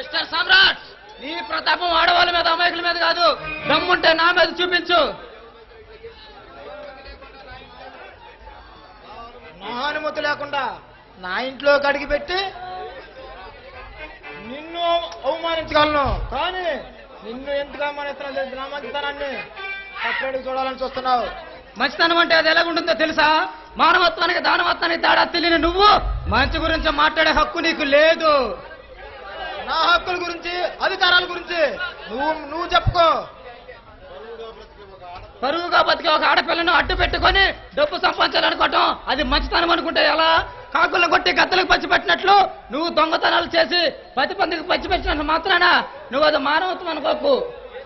mister సమ్రాట్ నీ ప్రతాపం ఆడవాళ్ళ మీద అమాయకుల మీద కాదు దమ్ముంటే నా మీద చూపించు మహానుమతి లేకుండా నా ఇంట్లో కడిగి పెట్టి నిన్ను అవమానించగలను కానీ నిన్ను ఎందుకు అవమానిస్తున్నావు తెలియదు నా మంచితనాన్ని కట్టడికి చూడాలని చూస్తున్నావు మంచితనం అంటే అది ఎలాగుంటుందో తెలుసా మానవత్వానికి దానవత్వానికి తేడా తెలియని నువ్వు మంచి గురించి మాట్లాడే హక్కు నీకు లేదు నా హక్కుల గురించి అధికారాల గురించి నువ్వు నువ్వు చెప్పుకో పరువుగా బతికే ఒక ఆడపిల్లను అడ్డు పెట్టుకొని డబ్బు సంపాదించాలనుకోవటం అది మంచితనం అనుకుంటే ఎలా కాకులను కొట్టి గద్దలకు పంచిపెట్టినట్లు నువ్వు దొంగతనాలు చేసి పది మందికి పంచిపెట్టినట్టు మాత్రాన నువ్వు అది మానవత్వం అనుకోకు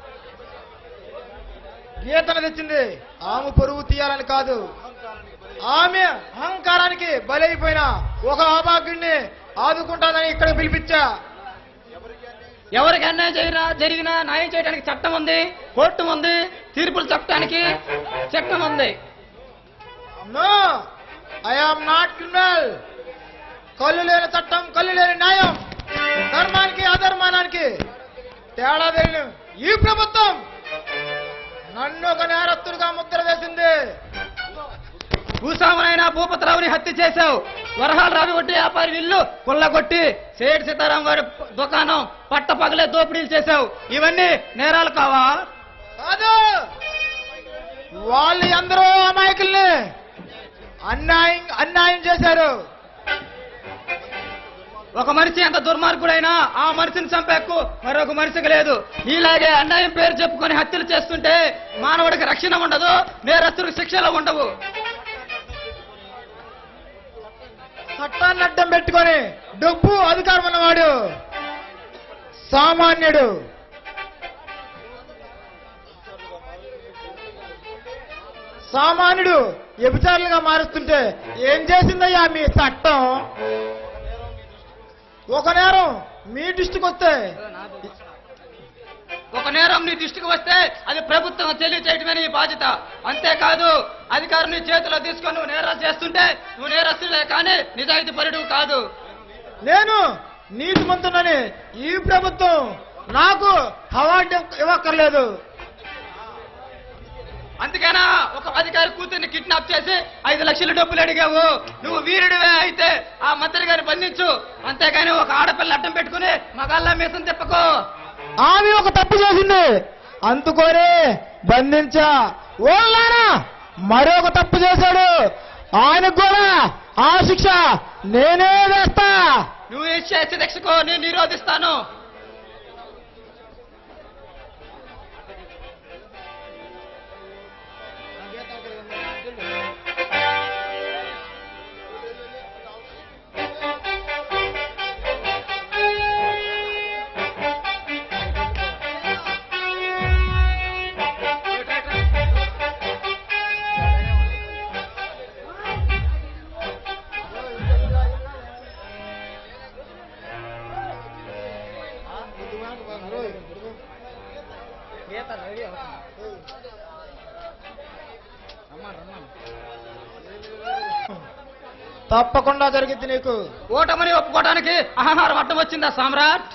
గీతను తెచ్చింది ఆమె పరువు తీయాలని కాదు ఆమె అహంకారానికి బలైపోయిన ఒక అభాగ్యుణ్ణి ఆదుకుంటానని ఇక్కడ పిలిపించా ఎవరికి అన్యాయం జరిగినా జరిగినా న్యాయం చేయడానికి చట్టం ఉంది కోర్టు ఉంది తీర్పులు చెప్పడానికి చట్టం ఉంది no I am not criminal కళ్ళు లేని చట్టం కళ్ళు లేని న్యాయం ధర్మానికి అధర్మానానికి తేడా తెలియని ఈ ప్రభుత్వం నన్ను ఒక నేరస్తుడిగా ముద్ర వేసింది భూస్వామునైనా భూపతిరావుని హత్య చేశావు వరహాల రావి వడ్డీ వ్యాపారి ఇల్లు కొల్లగొట్టి సేठ సీతారాం గారి దుకాణం పట్ట పగలే దోపిడీలు చేశావు ఇవన్నీ నేరాలు కావా కాదు వాళ్ళు ఎందరో అమాయకుల్ని అన్యాయం అన్యాయం చేశారు ఒక మనిషి ఎంత దుర్మార్గుడైనా ఆ మనిషిని చంపే హక్కు మరొక మనిషికి లేదు ఇలాగే అన్యాయం పేరు చెప్పుకొని హత్యలు చేస్తుంటే మానవుడికి రక్షణ ఉండదు నేరస్తుడికి శిక్షలు ఉండవు చట్టాన్ని అడ్డం పెట్టుకొని డబ్బు అధికారం ఉన్నవాడు సామాన్యుడు సామాన్యుడు వ్యభిచారులుగా మారుస్తుంటే ఏం చేసిందయ్యా మీ చట్టం ఒక నేరం మీ దృష్టికి వస్తే ఒక నేరం నీ దృష్టికి వస్తే అది ప్రభుత్వం తెలియచేయటమే నీ బాధ్యత అంతేకాదు అధికారం నీ చేతిలో తీసుకొని నువ్వు నేరాలు చేస్తుంటే నువ్వు నేరస్తులే కానీ నిజాయితీ పరుడు కాదు నేను నీతిమంతునని ఈ ప్రభుత్వం నాకు అవార్డు ఇవ్వక్కర్లేదు అందుకేనా ఒక అధికారి కూతుర్ని కిడ్నాప్ చేసి ఐదు లక్షల డబ్బులు అడిగావు నువ్వు వీరుడివే అయితే ఆ మంత్రి గారిని బంధించు అంతేగాని ఒక ఆడపిల్ల అడ్డం పెట్టుకుని మగాళ్ళ మీసం తిప్పకో ఆమె ఒక తప్పు చేసింది అందుకోరే బంధించా ఓళ్ళానా మరొక తప్పు చేశాడు ఆయనకు కూడా ఆ శిక్ష నేనే వేస్తా నువ్వు ఇచ్చే శిక్షకు నేను నిరోధిస్తాను తప్పకుండా జరిగింది నీకు ఓటమని ఒప్పుకోవడానికి ఆహారం అడ్డం వచ్చిందా సామ్రాట్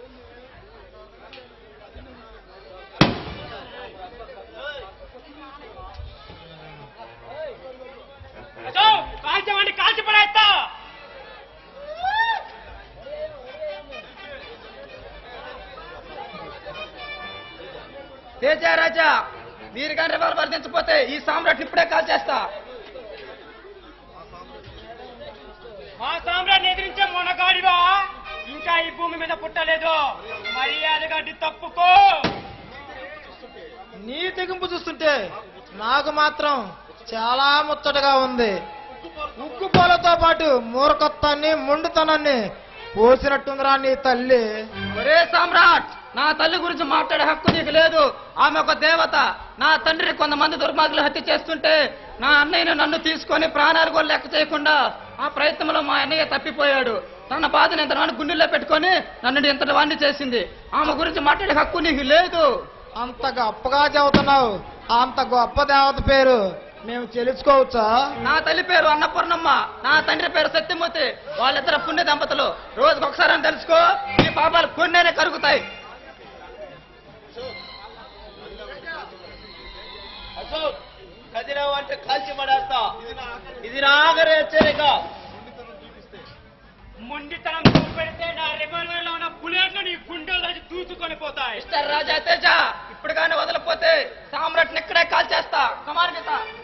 కాల్చమండి కాల్చి పడేస్తా తేజ రాజా మీరు కానీ రివాల్వర్ దించపోతే ఈ సామ్రాట్ ఇప్పుడే కాల్ చేస్తా మా సామ్రాజ్యం ఎదిరించే మొనగాడివా ఇంకా ఈ భూమి మీద పుట్టలేదు మర్యాదగా అడ్డు తప్పుకో నీ తెగింపు చూస్తుంటే నాకు మాత్రం చాలా ముచ్చటగా ఉంది ఉగ్గు పూలతో పాటు మూర్ఖత్వాన్ని మొండుతనాన్ని పోసినట్టుందిరా నీ తల్లి ఒరే సామ్రాట్ నా తల్లి గురించి మాట్లాడే హక్కు నీకు లేదు ఆమె ఒక దేవత నా తండ్రిని కొంతమంది దుర్మార్గులు హత్య చేస్తుంటే నా అన్నయ్యను నన్ను తీసుకొని ప్రాణాలు కూడా లెక్క చేయకుండా ఆ ప్రయత్నంలో మా అన్నయ్య తప్పిపోయాడు తన బాధను ఇంతవాడిని గుండెల్లో పెట్టుకొని నన్ను ఇంతటి వాడిని చేసింది ఆమె గురించి మాట్లాడే హక్కు నీకు లేదు అంత గొప్పగా చెబుతున్నావు అంత గొప్ప దేవత పేరు మేము తెలుసుకోవచ్చా నా తల్లి పేరు అన్నపూర్ణమ్మ నా తండ్రి పేరు సత్యమూర్తి వాళ్ళిద్దరు పుణ్య దంపతులు రోజుకు ఒకసారి అని తెలుసుకో ఈ పాపాలు కొన్నేనే కరుగుతాయి అశోక్ కదిరావు అంటే కాల్చి పడేస్తా ఇది నా ఆఖరి హెచ్చరిక మొండితనం చూపెడితే నా రివాల్వర్ లో ఉన్న బుల్లెట్లు నీ గుండెలు దాచి దూసుకొని పోతాయి మిస్టర్ రాజా తేజ ఇప్పుడు కానీ వదలపోతే సామ్రాట్ని ఇక్కడే కాల్ చేస్తా కమార్ గీత